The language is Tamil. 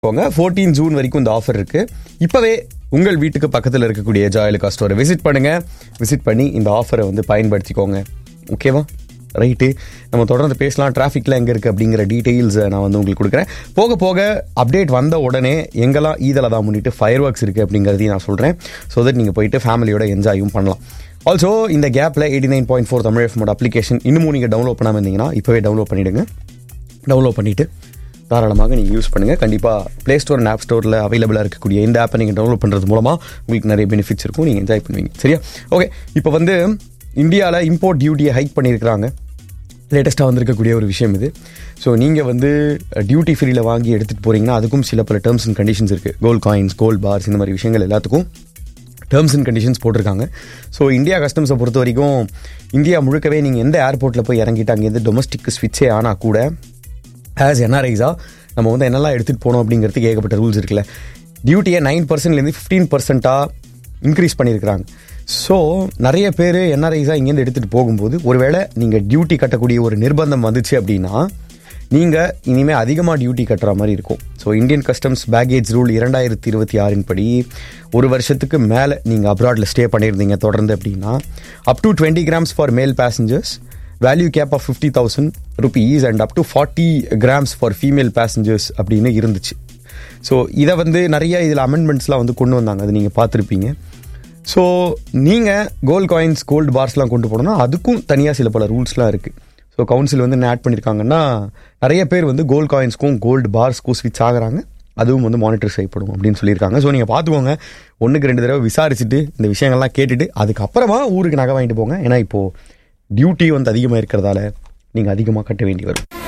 போங்க ஃபோர்டீன் ஜூன் வரைக்கும் இந்த ஆஃபர் இருக்கு இப்போவே உங்கள் வீட்டுக்கு பக்கத்தில் இருக்கக்கூடிய ஜாயலுக்கா ஸ்டோரை விசிட் பண்ணுங்க விசிட் பண்ணி இந்த ஆஃபரை வந்து பயன்படுத்திக்கோங்க ஓகேவா ரைட்டு நம்ம தொடர்ந்து பேசலாம் டிராஃபிக்ல எங்கே இருக்குது அப்படிங்கிற டீட்டெயில்ஸை நான் வந்து உங்களுக்கு கொடுக்குறேன் போக போக அப்டேட் வந்த உடனே எங்கெல்லாம் ஈதில் தான் முன்னிட்டு ஃபயர் ஒர்க்ஸ் இருக்குது அப்படிங்கிறதையும் நான் சொல்கிறேன் ஸோ தட் நீங்கள் போயிட்டு ஃபேமிலியோட என்ஜாயும் பண்ணலாம் ஆல்சோ இந்த கேப்பில் eighty nine point four Tamil எஃப்மோட அப்ளிகேஷன் இன்னமும் நீங்கள் டவுன்லோட் பண்ணாமல் இருந்தீங்கன்னா இப்போவே டவுன்லோட் பண்ணிவிடுங்க டவுன்லோட் பண்ணிவிட்டு தாராளமாக நீங்கள் யூஸ் பண்ணுங்கள் கண்டிப்பாக ப்ளே ஸ்டோர் அண்ட் ஆப் ஸ்டோரில் அவைலபிளாக இருக்கக்கூடிய இந்த ஆப்பை நீங்கள் டவுன்லோட் பண்ணுறது மூலமாக உங்களுக்கு நிறைய பெனிஃபிட்ஸ் இருக்கும் நீங்கள் என்ஜாய் பண்ணுவீங்க சரியா ஓகே இப்போ வந்து இந்தியாவில் இம்போர்ட் டியூட்டியை ஹைக் பண்ணியிருக்கிறாங்க லேட்டஸ்ட்டாக வந்திருக்கக்கூடிய ஒரு விஷயம் இது ஸோ நீங்கள் வந்து டியூட்டி ஃப்ரீயில் வாங்கி எடுத்துகிட்டு போகிறீங்கன்னா அதுக்கும் சில பல டேர்ம்ஸ் அண்ட் கண்டிஷன்ஸ் இருக்குது கோல்ட் காயின்ஸ் கோல்ட் பார்ஸ் இந்த மாதிரி விஷயங்கள் எல்லாத்துக்கும் டேர்ம்ஸ் அண்ட் கண்டிஷன்ஸ் போட்டிருக்காங்க ஸோ இந்தியா கஸ்டம்ஸை பொறுத்த வரைக்கும் இந்தியா முழுக்கவே நீங்கள் எந்த ஏர்போர்ட்டில் போய் இறங்கிட்டு அங்கேருந்து டொமஸ்டிக் ஸ்விட்சே ஆனால் கூட ஆஸ் என்ஆர்ஐஸாக நம்ம வந்து என்னெல்லாம் எடுத்துகிட்டு போனோம் அப்படிங்கிறதுக்கு ஏகப்பட்ட ரூல்ஸ் இருக்குல்ல டியூட்டியை நைன் பர்சன்ட்லேருந்து ஃபிஃப்டீன் பர்சன்ட்டாக இன்க்ரீஸ் பண்ணியிருக்கிறாங்க ஸோ நிறைய பேர் என்ஆர்ஐஸாக இங்கேருந்து எடுத்துகிட்டு போகும்போது ஒருவேளை நீங்கள் டியூட்டி கட்டக்கூடிய ஒரு நிர்பந்தம் வந்துச்சு அப்படின்னா நீங்கள் இனிமேல் அதிகமாக டியூட்டி கட்டுற மாதிரி இருக்கும் so Indian customs baggage rule இரண்டாயிரத்தி இருபத்தி ஆறின் படி ஒரு வருஷத்துக்கு மேலே நீங்கள் அப்ராடில் ஸ்டே பண்ணியிருந்தீங்க தொடர்ந்து அப்படின்னா up to twenty grams for male passengers value cap of fifty thousand rupees and up to forty grams for female passengers அப்படின்னு இருந்துச்சு ஸோ இதை வந்து நிறைய இதில் அமெண்ட்மெண்ட்ஸ்லாம் வந்து கொண்டு வந்தாங்க அது நீங்கள் பார்த்துருப்பீங்க ஸோ நீங்கள் கோல்ட் காயின்ஸ் கோல்டு பார்ஸ்லாம் கொண்டு போனோம்னா அதுக்கும் தனியாக சில பல ரூல்ஸ்லாம் இருக்குது ஸோ கவுன்சில் வந்து என்ன ஆட் பண்ணியிருக்காங்கன்னா நிறைய பேர் வந்து கோல்ட் காயின்ஸ்க்கும் கோல்டு பார்ஸ்க்கும் ஸ்விட்ச் ஆகுறாங்க அதுவும் வந்து மானிட்டர் செய்யப்படும் அப்படின்னு சொல்லியிருக்காங்க ஸோ நீங்கள் பார்த்துக்கோங்க ஒன்றுக்கு ரெண்டு தடவை விசாரிச்சுட்டு இந்த விஷயங்கள்லாம் கேட்டுட்டு அதுக்கப்புறமா ஊருக்கு நகை வாங்கிட்டு போங்க ஏன்னா இப்போது டியூட்டி வந்து அதிகமாக இருக்கிறதால நீங்கள் அதிகமாக கட்ட வேண்டி வரும்